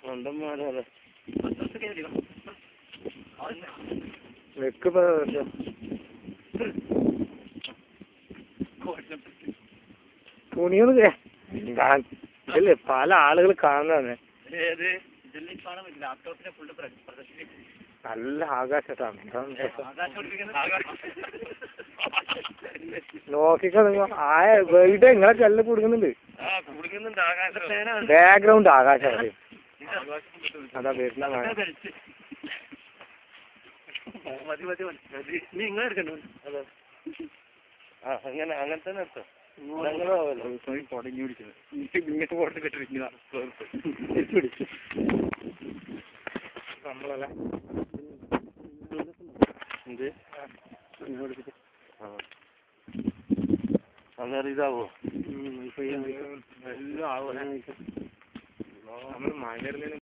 മണ്ടന്മാരതെ വെക്കിപ്പോ തുണിയൊന്നും അല്ലേ പല ആളുകൾ കാണുന്നതാണ് ഏത് ഇതിൽ കാണാൻ പറ്റില്ല ലാപ്ടോപ്പിനെ ഫുള്ള് പ്രദർശിപ്പിക്കും നല്ല ആകാശത്താണ് എന്താണ് രസം. ആകാശം നോക്കിക്കോ നിങ്ങൾ ആയ ഇവിടെ നിങ്ങളെ ചെല്ല കൊടുക്കുന്നുണ്ട് ആ കുടുങ്ങുന്നുണ്ട് ആകാശം ബാക്ക്ഗ്രൗണ്ട് ആകാശം അതാ വരുന്ന മഴ. മതി മതി മതി മതി നീ ഇങ്ങനെ എടുക്കണ്ടോ അതെ ആ അങ്ങനെ അങ്ങനെ തന്നെ എടുത്തോ ഇങ്ങനെ ഫോട്ടോ കെട്ടിരിക്കുന്ന നമ്മളല്ല എന്ത് ആ അന്നേരം ഇതാവോ എല്ലാം ആവും നമ്മൾ മഴ